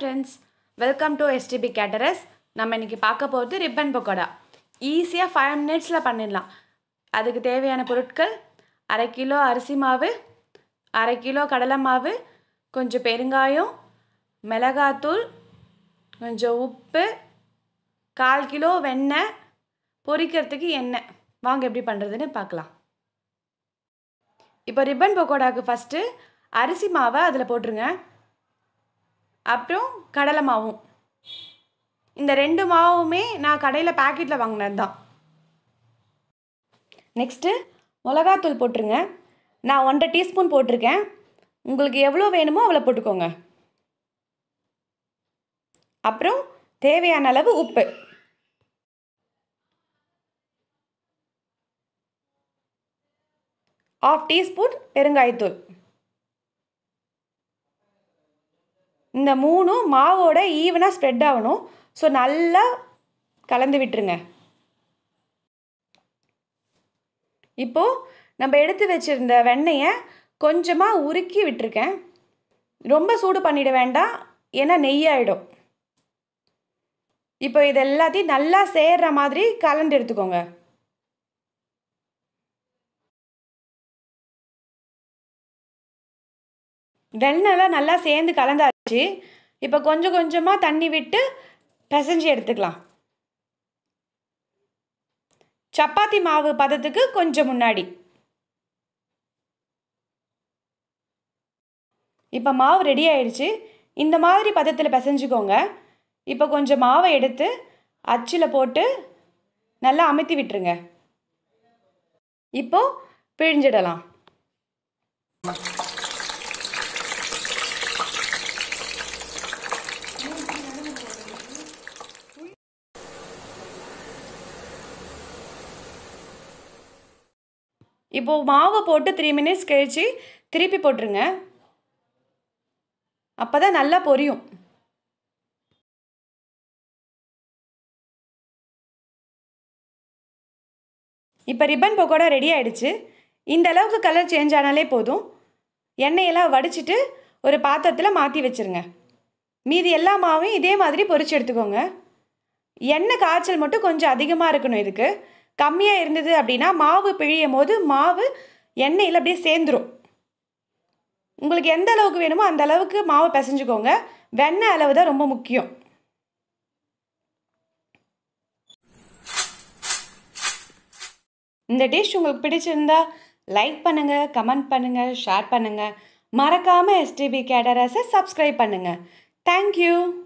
friends welcome to STB caterers நம்ம இன்னைக்கு பார்க்க போகிறது ரிப்பன் பக்கோடா ஈஸியாக ஃபைவ் மினிட்ஸில் பண்ணிடலாம் அதுக்கு தேவையான பொருட்கள் அரை கிலோ அரிசி மாவு அரை கிலோ கடலை மாவு கொஞ்சம் பெருங்காயம் மிளகாத்தூள் கொஞ்சம் உப்பு கால் கிலோ வெண்ணெய் பொரிக்கிறதுக்கு எண்ணெய் வாங்க எப்படி பண்ணுறதுன்னு பார்க்கலாம் இப்போ ரிப்பன் பக்கோடாவுக்கு ஃபஸ்ட்டு அரிசி மாவை அதில் போட்டுருங்க அப்புறம் கடலை மாவும் இந்த ரெண்டு மாவுமே நான் கடையில் பேக்கெட்டில் வாங்கினது தான் நெக்ஸ்ட்டு மிளகாத்தூள் போட்டுருங்க நான் ஒன்றரை டீஸ்பூன் போட்டிருக்கேன் உங்களுக்கு எவ்வளோ வேணுமோ அவ்வளோ போட்டுக்கோங்க அப்புறம் தேவையான அளவு உப்பு ஆஃப் டீஸ்பூன் பெருங்காயத்தூள் இந்த மூணும் மாவோட ஈவனாக ஸ்ப்ரெட் ஆகணும் ஸோ நல்லா கலந்து விட்டுருங்க இப்போது நம்ம எடுத்து வச்சுருந்த வெண்ணெயை கொஞ்சமாக உருக்கி விட்டுருக்கேன் ரொம்ப சூடு பண்ணிட வேண்டாம் ஏன்னா நெய்யாயிடும் இப்போ இது எல்லாத்தையும் நல்லா சேர்ற மாதிரி கலந்து எடுத்துக்கோங்க வெண்ணெய்லாம் நல்லா சேர்ந்து கலந்தாச்சு இப்போ கொஞ்சம் கொஞ்சமாக தண்ணி விட்டு பிசைஞ்சு எடுத்துக்கலாம் சப்பாத்தி மாவு பதத்துக்கு கொஞ்சம் முன்னாடி இப்போ மாவு ரெடி ஆயிடுச்சு இந்த மாதிரி பதத்தில் பிசைஞ்சுக்கோங்க இப்போ கொஞ்சம் மாவை எடுத்து அச்சில் போட்டு நல்லா அமுத்தி விட்டுருங்க இப்போ பிழிஞ்சிடலாம் இப்போது மாவை போட்டு த்ரீ மினிட்ஸ் கழித்து திருப்பி போட்டுருங்க அப்போ தான் நல்லா பொரியும் இப்போ ரிப்பன் பக்கோடா ரெடி ஆயிடுச்சு இந்த அளவுக்கு கலர் சேஞ்ச் ஆனாலே போதும் எண்ணெயெல்லாம் வடிச்சிட்டு ஒரு பாத்திரத்தில் மாற்றி வச்சுருங்க மீதி எல்லா மாவையும் இதே மாதிரி பொரிச்சு எடுத்துக்கோங்க எண்ணெய் காய்ச்சல் மட்டும் கொஞ்சம் அதிகமாக இருக்கணும் இதுக்கு கம்மியாக இருந்தது அப்படின்னா மாவு பிழியும் போது மாவு எண்ணெயில் அப்படியே சேர்ந்துடும் உங்களுக்கு எந்த அளவுக்கு வேணுமோ அந்த அளவுக்கு மாவு பிசைஞ்சுக்கோங்க வெண்ணெய் அளவு தான் ரொம்ப முக்கியம் இந்த டிஷ் உங்களுக்கு பிடிச்சிருந்தா லைக் பண்ணுங்கள் கமெண்ட் பண்ணுங்கள் ஷேர் பண்ணுங்கள் மறக்காமல் எஸ்டிபி கேட்டரஸை சப்ஸ்கிரைப் பண்ணுங்கள் தேங்க்யூ